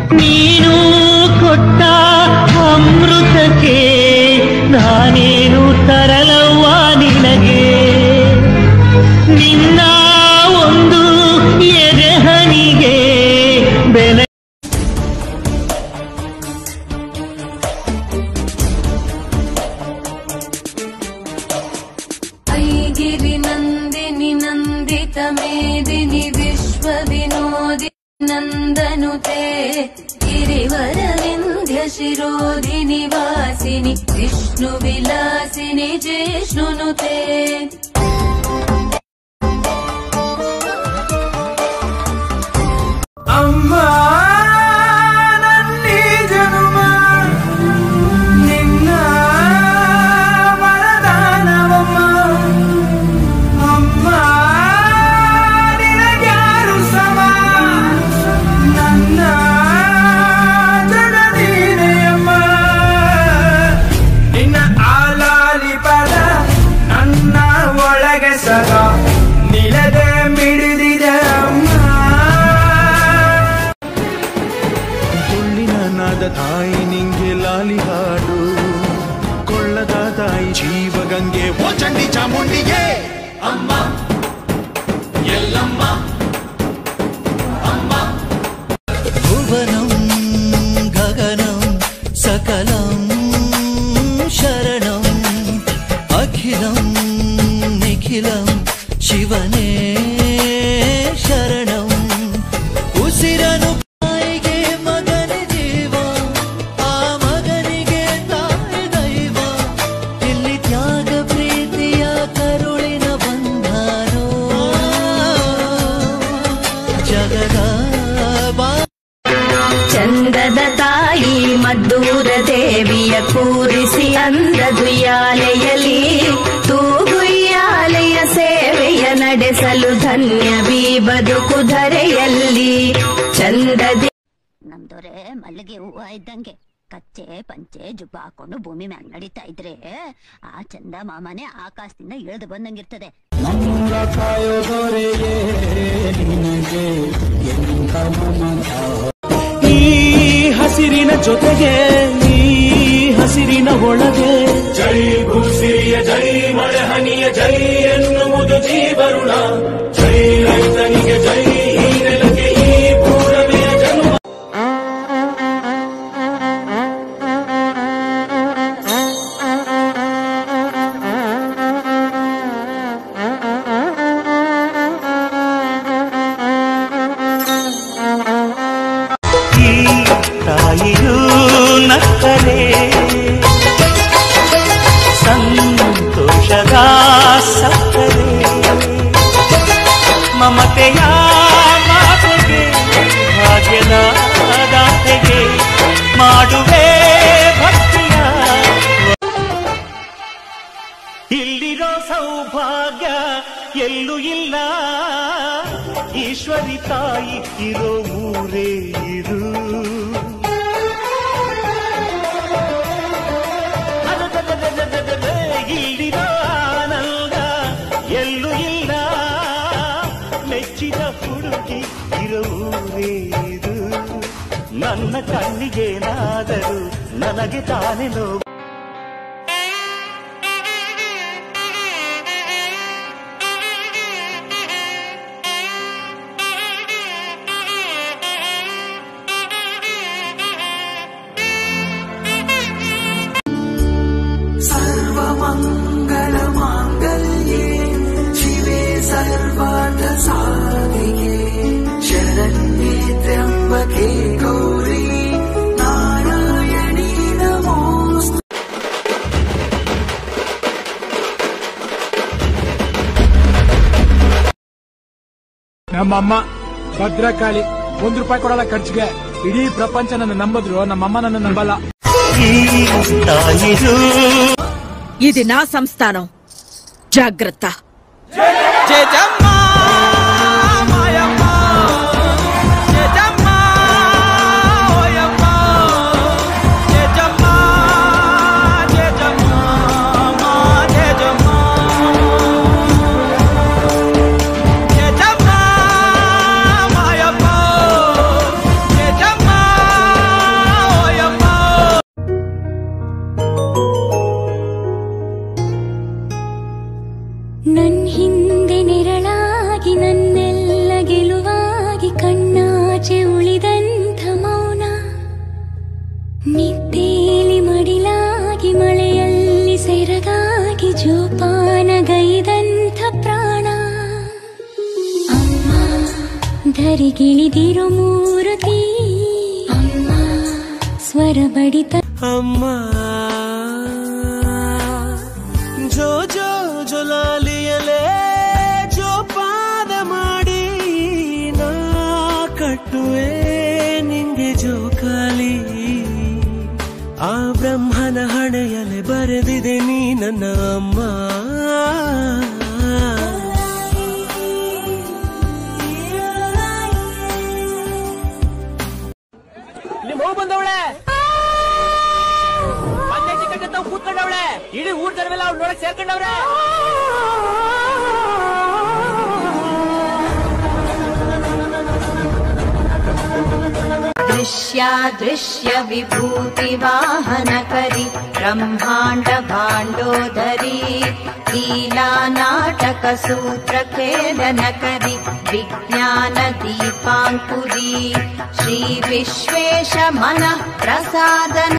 ನೀನು ಕೊಟ್ಟ ಅಮೃತಕ್ಕೆ ನಾನೇನು ತರಲವ್ವ ನಿನಗೆ ನಿನ್ನ ಒಂದು ಎದೆಹನಿಗೆ ಬೆಲೆ ऐगिरि नन्दिनि नन्दित मेदिनि विश्वविनोदि नन्दनुते गिरिवरविन्ध्य शिरोधिनि वासिनि विष्णुविलासिनि जिष्णुनुते ಅಮ್ಮ ನನ್ನಿ ಜನುಮ ನಿನ್ನ ವರದಾನವಮ್ಮ ಅಮ್ಮ ನಿನಗ್ಯಾರು ಸಮ ನನ್ನ ಜಗದೀನೆಯಮ್ಮ ನಿನ್ನ ಆಲಾಲಿ ಪದ ನನ್ನ ಒಳಗೆ ಸದಾ ನಿಲದೆ ಮಿಡಿದಿದೆ ಅಮ್ಮ ತುಳ್ಳಿನ ನಾದ ತಾಯಿ ನಿಂಗೆ ಲಾಲಿ ಹಾಡು ಕೊಳ್ಳದ ತಾಯಿ ಜೀವಗಂಗೆ ಓ ಚಂಡಿ ಚಾಮುಂಡಿಗೆ ಅಮ್ಮ ಎಲ್ಲಮ್ಮ भुवनं गगनं सकलं शरणम् अखिलं निखिलं ಶಿವನೇ ಶರಣಂ ಉಸಿರನು ತಾಯಿಗೆ ಮಗನ ಜೀವ ಆ ಮಗನಿಗೆ ತಾಯಿ ದೈವ ಇಲ್ಲಿ ತ್ಯಾಗ ಪ್ರೀತಿಯ ಕರುಳಿನ ಬಂಧನೋ ಜಗದ ಬಾ ಚಂದದ ತಾಯಿ ಮದ್ದೂರ ದೇವಿಯ ಕೂರಿಸಿ ಅಂದದುಯ್ಯಾಲೆಯಲಿ ತೂಗುಯ್ಯಾಲೆಯ ಸೇವೆಯ ನಡೆಸಲು ಧನ್ಯವೀ ಬದುಕು ಧರೆಯಲ್ಲಿ ಚಂದದಿ ನಮ್ದೊರೆ ಮಲ್ಲಿಗೆ ಹೂವ ಇದ್ದಂಗೆ ಕಚ್ಚೆ ಪಂಚೆ ಜುಬ್ಬ ಹಾಕೊಂಡು ಭೂಮಿ ಮ್ಯಾಗ ನಡೀತಾ ಇದ್ರೆ ಆ ಚಂದ ಮಾಮನೆ ಆಕಾಶದಿಂದ ಇಳಿದು ಬಂದಂಗಿರ್ತದೆ ನಮ್ಮೂರ ಕಾಯೋ ದೊರೆಯೇ ನಿನಗೆ ಎಂಥ ಮಮತ ಈ ಹಸಿರಿನ ಜೊತೆಗೆ ಈ ಹಸಿರಿನ ಒಳಗೆ ಜೈ ಭೂಸಿರಿಯ ಜೈ ಮಳೆ ಹನಿಯ ಜೈ ಎನ್ನುವುದು ಜೀವರುಣ ಜೈ ರೈತನಿಗೆ ಜೈ ಈ ನೆಲಕ್ಕೆ ಈ ಪೂರವೆಯ ಜನ್ಮ ಈ ತಾಯಿಯೂ ನಕ್ಕರೆ ಸಂತೋಷದ ಸಕ್ಕರೆ ಮಮತೆಯ ಮಾತೆಗೆ ಭಾಗ್ಯದ ದಾತೆಗೆ ಮಾಡುವೆ ಭಕ್ತಿಯ ಇಲ್ಲಿರೋ ಸೌಭಾಗ್ಯ ಎಲ್ಲೂ ಇಲ್ಲ ಈಶ್ವರಿ ತಾಯಿ ಇರೋ ಊರೇ ಇರು ಅರರರರರರರರ, ಇಲ್ಲಿರೋ ಆನಂದ ಎಲ್ಲೂ ಇಲ್ಲ ಮೆಚ್ಚಿದ ಹುಡುಗಿ ಇರೋ ಊರೇ ಇದು ನನ್ನ ಕಣ್ಣಿಗೇನಾದರೂ ನನಗೆ ತಾನೇ ನೋವು सर्वमङ्गलमाङ्गल्ये शिवे सर्वार्थसाधिके शरण्ये त्र्यम्बके गौरी नारायणी नमोऽस्तु ನಮ್ಮಮ್ಮ ಭದ್ರಕಾಳಿ ಒಂದ್ ರೂಪಾಯಿ ಕೊಡಲ್ಲ ಖರ್ಚಿಗೆ ಇಡೀ ಪ್ರಪಂಚ ನನ್ನ ನಂಬದ್ರು ನಮ್ಮಮ್ಮ ನನ್ನ ನಂಬಲ್ಲ ఈ తాయిరు ఇది నా సంస్థానం జాగ్రత్త జయమ్మ ಧರಿಗಿಳಿದಿರೋ ಮೂರತಿ ಅಮ್ಮ ಸ್ವರ ಬಡಿತ ಅಮ್ಮ ಜೋ ಜೋ ಜೊಲಾಲಿಯಲೇ ಜೋಪಾನ ಮಾಡಿ ನಾ ಕಟ್ಟುವೆ ನಿಂಗೆ ಜೋಕಾಲಿ ಆ ಬ್ರಹ್ಮನ ಹಣೆಯಲೆ ಬರೆದಿದೆ ನೀ ನನ್ನ ಅಮ್ಮ ನಿಮ್ ಹೋಗ್ ಬಂದವಳೆ ಕೂತ್ಕೊಂಡವಳೆ ಇಡೀ ಊರ್ ಜನವೆಲ್ಲ ಅವ್ಳು ನೋಡಕ್ ಸೇರ್ಕೊಂಡವ್ರೆ दृश्यादृश्य विभूति वाहन करि ब्रह्माण्ड भाण्डोदरी लीला नाटक सूत्र खेलन करि विज्ञान दीपाङ्कुरी श्री विश्वेश मनः प्रसादन